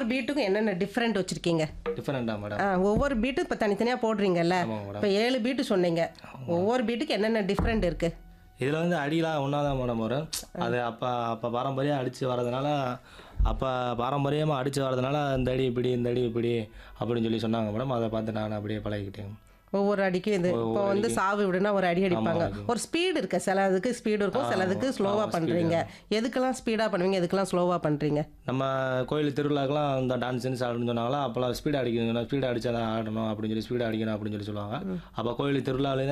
ஒவ்வொரு பீட்டுக்கும் என்னென்ன டிஃப்ரெண்ட் வச்சுருக்கீங்க டிஃப்ரெண்டா மேடம் ஆ ஒவ்வொரு பீட்டும் இப்போ தனித்தனியாக போடுறீங்கல்ல ஆமாங்க மேடம் இப்போ ஏழு பீட்டு சொன்னீங்க ஒவ்வொரு பீட்டுக்கு என்னென்ன டிஃப்ரெண்ட் இருக்குது இதில் வந்து அடிலாம் ஒன்றா தான் மேடம் வரும் அது அப்போ அப்போ பாரம்பரியம் அடித்து வர்றதுனால அப்போ பாரம்பரியமாக அடித்து வர்றதுனால இந்த அடி இப்படி இந்த அடி இப்படி அப்படின்னு சொல்லி சொன்னாங்க மேடம் அதை பார்த்து நான் அப்படியே பழகிக்கிட்டேன் ஒவ்வொரு அடிக்கும் இது இப்போ வந்து சாவு விடுனா ஒரு அடி அடிப்பாங்க ஒரு ஸ்பீடு இருக்கு சில இதுக்கு ஸ்பீடு இருக்கும் சிலதுக்கு ஸ்லோவாக பண்ணுறீங்க எதுக்கெல்லாம் ஸ்பீடாக பண்ணுவீங்க எதுக்கெல்லாம் ஸ்லோவாக பண்ணுறீங்க நம்ம கோயில் திருவிழாக்கெல்லாம் இந்த டான்ஸ் டான்ஸ் ஆடணும்னு சொன்னாங்களா அப்போல்லாம் ஸ்பீட் அடிக்கணும் ஸ்பீட் அடிச்சா தான் ஆடணும் அப்படின்னு சொல்லி ஸ்பீட் அடிக்கணும் அப்படின்னு சொல்லி சொல்லுவாங்க அப்போ கோயில் திருவிழாவிலே